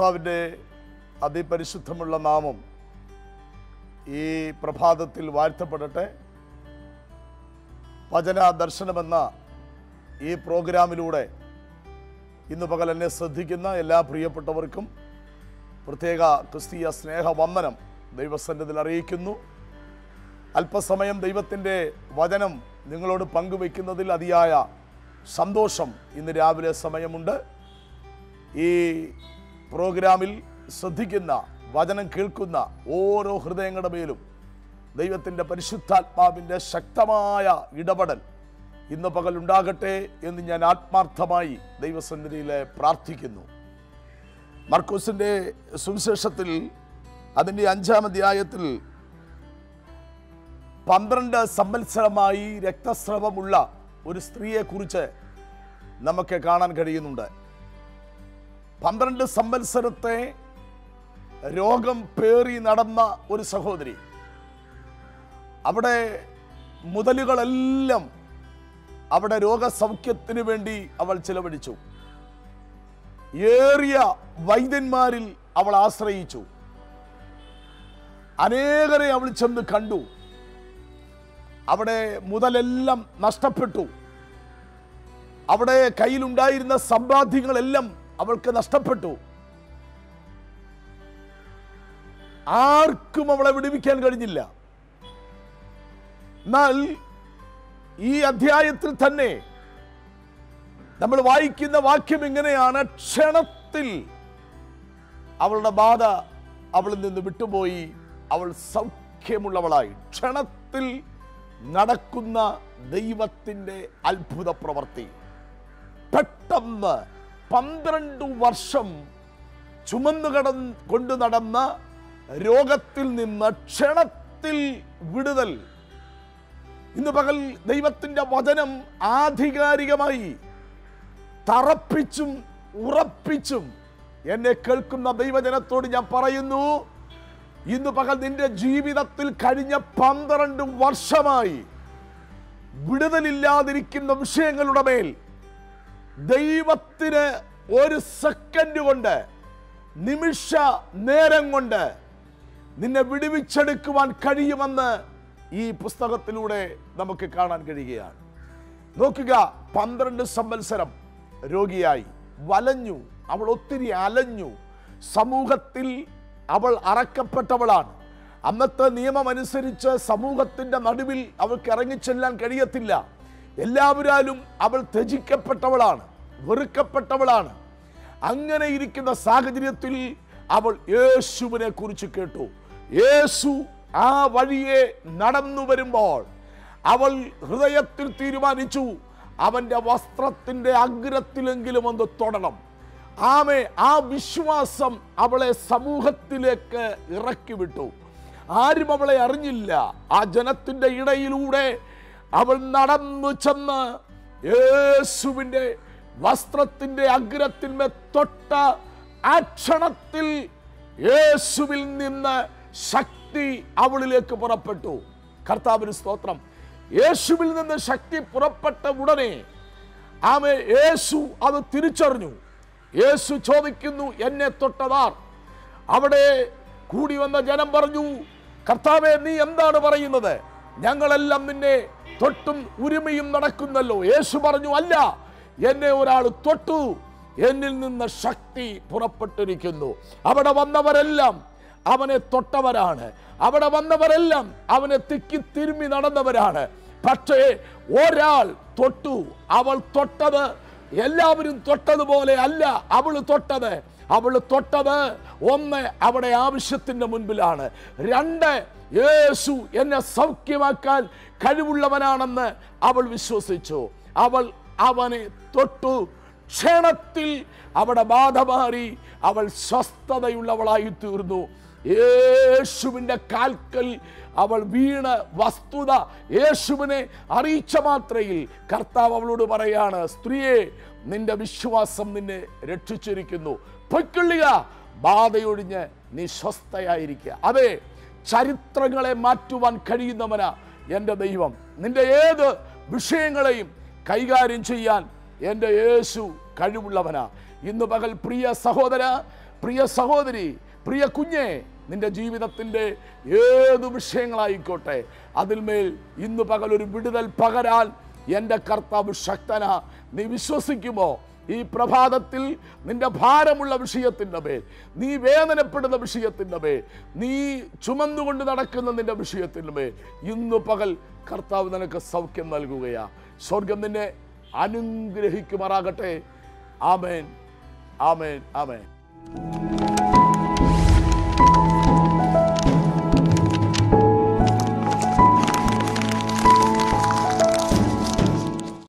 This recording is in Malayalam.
കർത്താവിൻ്റെ അതിപരിശുദ്ധമുള്ള നാമം ഈ പ്രഭാതത്തിൽ വാഴ്ത്തപ്പെടട്ടെ വചന ദർശനമെന്ന ഈ പ്രോഗ്രാമിലൂടെ ഇന്ന് പകൽ എന്നെ ശ്രദ്ധിക്കുന്ന എല്ലാ പ്രിയപ്പെട്ടവർക്കും പ്രത്യേക ക്രിസ്തീയ സ്നേഹവന്ദനം ദൈവസന്നിധിയിൽ അറിയിക്കുന്നു അല്പസമയം ദൈവത്തിൻ്റെ വചനം നിങ്ങളോട് പങ്കുവെക്കുന്നതിൽ അതിയായ സന്തോഷം ഇന്ന് രാവിലെ സമയമുണ്ട് ഈ പ്രോഗ്രാമിൽ ശ്രദ്ധിക്കുന്ന വചനം കേൾക്കുന്ന ഓരോ ഹൃദയങ്ങളുടെ മേലും ദൈവത്തിൻ്റെ പരിശുദ്ധാത്മാവിൻ്റെ ശക്തമായ ഇടപെടൽ ഇന്ന് പകൽ ഉണ്ടാകട്ടെ എന്ന് ഞാൻ ആത്മാർത്ഥമായി ദൈവസന്നിധിയിൽ പ്രാർത്ഥിക്കുന്നു മർക്കോസിൻ്റെ സുവിശേഷത്തിൽ അതിൻ്റെ അഞ്ചാം അധ്യായത്തിൽ പന്ത്രണ്ട് സംവത്സരമായി രക്തസ്രവമുള്ള ഒരു സ്ത്രീയെക്കുറിച്ച് നമുക്ക് കാണാൻ കഴിയുന്നുണ്ട് പന്ത്രണ്ട് സംവത്സരത്തെ രോഗം പേറി നടന്ന ഒരു സഹോദരി അവിടെ മുതലുകളെല്ലാം അവിടെ രോഗസൗഖ്യത്തിന് വേണ്ടി അവൾ ചിലവഴിച്ചു ഏറിയ വൈദ്യന്മാരിൽ അവൾ ആശ്രയിച്ചു അനേകരെ അവൾ ചെന്ന് കണ്ടു അവിടെ മുതലെല്ലാം നഷ്ടപ്പെട്ടു അവിടെ കയ്യിലുണ്ടായിരുന്ന സമ്പാദ്യങ്ങളെല്ലാം അവൾക്ക് നഷ്ടപ്പെട്ടു ആർക്കും അവളെ വിടുവിക്കാൻ കഴിഞ്ഞില്ല എന്നാൽ ഈ അധ്യായത്തിൽ തന്നെ നമ്മൾ വായിക്കുന്ന വാക്യം ഇങ്ങനെയാണ് ക്ഷണത്തിൽ അവളുടെ ബാധ അവളിൽ നിന്ന് വിട്ടുപോയി അവൾ സൗഖ്യമുള്ളവളായി ക്ഷണത്തിൽ നടക്കുന്ന ദൈവത്തിൻ്റെ അത്ഭുത പ്രവൃത്തി പെട്ടെന്ന് പന്ത്രണ്ട് വർഷം ചുമന്നു കടൻ കൊണ്ടു നടന്ന രോഗത്തിൽ നിന്ന് ക്ഷണത്തിൽ വിടുതൽ ഇന്ന് പകൽ ദൈവത്തിൻ്റെ വചനം ആധികാരികമായി തറപ്പിച്ചും ഉറപ്പിച്ചും എന്നെ കേൾക്കുന്ന ദൈവജനത്തോട് ഞാൻ പറയുന്നു ഇന്ന് പകൽ നിന്റെ ജീവിതത്തിൽ കഴിഞ്ഞ പന്ത്രണ്ട് വർഷമായി വിടുതലില്ലാതിരിക്കുന്ന വിഷയങ്ങളുടെ മേൽ ദൈവത്തിന് ഒരു സെക്കൻഡ് കൊണ്ട് നിമിഷ നേരം കൊണ്ട് നിന്നെ വിടുവിച്ചെടുക്കുവാൻ കഴിയുമെന്ന് ഈ പുസ്തകത്തിലൂടെ നമുക്ക് കാണാൻ കഴിയുകയാണ് നോക്കുക പന്ത്രണ്ട് സംവത്സരം രോഗിയായി വലഞ്ഞു അവൾ ഒത്തിരി അലഞ്ഞു സമൂഹത്തിൽ അവൾ അറക്കപ്പെട്ടവളാണ് അന്നത്തെ നിയമം അനുസരിച്ച് സമൂഹത്തിന്റെ നടുവിൽ അവൾക്ക് ഇറങ്ങിച്ചെല്ലാൻ കഴിയത്തില്ല എല്ലാവരാലും അവൾ ത്യജിക്കപ്പെട്ടവളാണ് വെറുക്കപ്പെട്ടവളാണ് അങ്ങനെ ഇരിക്കുന്ന സാഹചര്യത്തിൽ അവൾ യേശുവിനെ കുറിച്ച് കേട്ടു യേശു ആ വഴിയെ നടന്നു വരുമ്പോൾ അവൾ ഹൃദയത്തിൽ തീരുമാനിച്ചു അവന്റെ വസ്ത്രത്തിന്റെ അഗ്രത്തിലെങ്കിലും ഒന്ന് തൊടണം ആമെ ആ വിശ്വാസം അവളെ സമൂഹത്തിലേക്ക് ഇറക്കി വിട്ടു ആരും അവളെ അറിഞ്ഞില്ല ആ ജനത്തിന്റെ ഇടയിലൂടെ അവൾ നടന്നു ചെന്ന് യേശുവിൻ്റെ വസ്ത്രത്തിന്റെ അഗ്രത്തിന്മേൽ തൊട്ട ആ ക്ഷണത്തിൽ യേശുവിൽ നിന്ന് ശക്തി അവളിലേക്ക് പുറപ്പെട്ടു കർത്താവിന് സ്തോത്രം യേശുവിൽ നിന്ന് ശക്തി പുറപ്പെട്ട ഉടനെ ആമെ യേശു അത് തിരിച്ചറിഞ്ഞു യേശു ചോദിക്കുന്നു എന്നെ തൊട്ടതാർ അവിടെ കൂടി വന്ന ജനം പറഞ്ഞു കർത്താവെ നീ എന്താണ് പറയുന്നത് ഞങ്ങളെല്ലാം നിന്നെ തൊട്ടും ഉരുമയും നടക്കുന്നല്ലോ യേശു പറഞ്ഞു അല്ല എന്നെ ഒരാൾ തൊട്ടു എന്നിൽ നിന്ന് ശക്തി പുറപ്പെട്ടിരിക്കുന്നു അവിടെ വന്നവരെല്ലാം അവനെ തൊട്ടവരാണ് അവിടെ വന്നവരെല്ലാം അവനെ തിക്കി തിരുമ്മി നടന്നവരാണ് പക്ഷേ ഒരാൾ തൊട്ടു അവൾ തൊട്ടത് എല്ലാവരും തൊട്ടതുപോലെ അല്ല അവൾ തൊട്ടത് അവൾ തൊട്ടത് ഒന്ന് അവിടെ ആവശ്യത്തിന്റെ മുൻപിലാണ് രണ്ട് യേശു എന്നെ സൗഖ്യമാക്കാൻ കഴിവുള്ളവനാണെന്ന് അവൾ വിശ്വസിച്ചു അവൾ അവനെ തൊട്ടു ക്ഷണത്തിൽ അവിടെ ബാധ മാറി അവൾ സ്വസ്ഥതയുള്ളവളായി തീർന്നു യേശുവിൻ്റെ കാൽക്കൽ അവൾ വീണ് വസ്തുത യേശുവിനെ അറിയിച്ച മാത്രയിൽ കർത്താവ് അവളോട് പറയാണ് സ്ത്രീയെ നിന്റെ വിശ്വാസം നിന്നെ രക്ഷിച്ചിരിക്കുന്നു പൊയ്ക്കൊള്ളുക ബാധയൊഴിഞ്ഞ് നീ സ്വസ്ഥയായിരിക്കുക അതെ ചരിത്രങ്ങളെ മാറ്റുവാൻ കഴിയുന്നവനാ എൻ്റെ ദൈവം നിന്റെ ഏത് വിഷയങ്ങളെയും കൈകാര്യം ചെയ്യാൻ എൻ്റെ യേശു കഴിവുള്ളവനാ ഇന്ന് പകൽ പ്രിയ സഹോദര പ്രിയ സഹോദരി പ്രിയ കുഞ്ഞെ നിന്റെ ജീവിതത്തിൻ്റെ ഏത് വിഷയങ്ങളായിക്കോട്ടെ അതിന്മേൽ ഇന്ന് പകൽ ഒരു വിടുതൽ പകരാൻ എൻ്റെ കർത്താവ് ശക്തന നീ വിശ്വസിക്കുമോ ഈ പ്രഭാതത്തിൽ നിന്റെ ഭാരമുള്ള വിഷയത്തിൻ്റെ മേൽ നീ വേദനപ്പെടുന്ന വിഷയത്തിൻ്റെ മേൽ നീ ചുമന്നുകൊണ്ട് നടക്കുന്ന നിന്റെ വിഷയത്തിൻ്റെ മേൽ ഇന്ന് പകൽ കർത്താവ് നിനക്ക് സൗഖ്യം നൽകുകയാ സ്വർഗം നിന്നെ അനുഗ്രഹിക്കുമാറാകട്ടെ ആമേൻ ആമേൻ ആമേൻ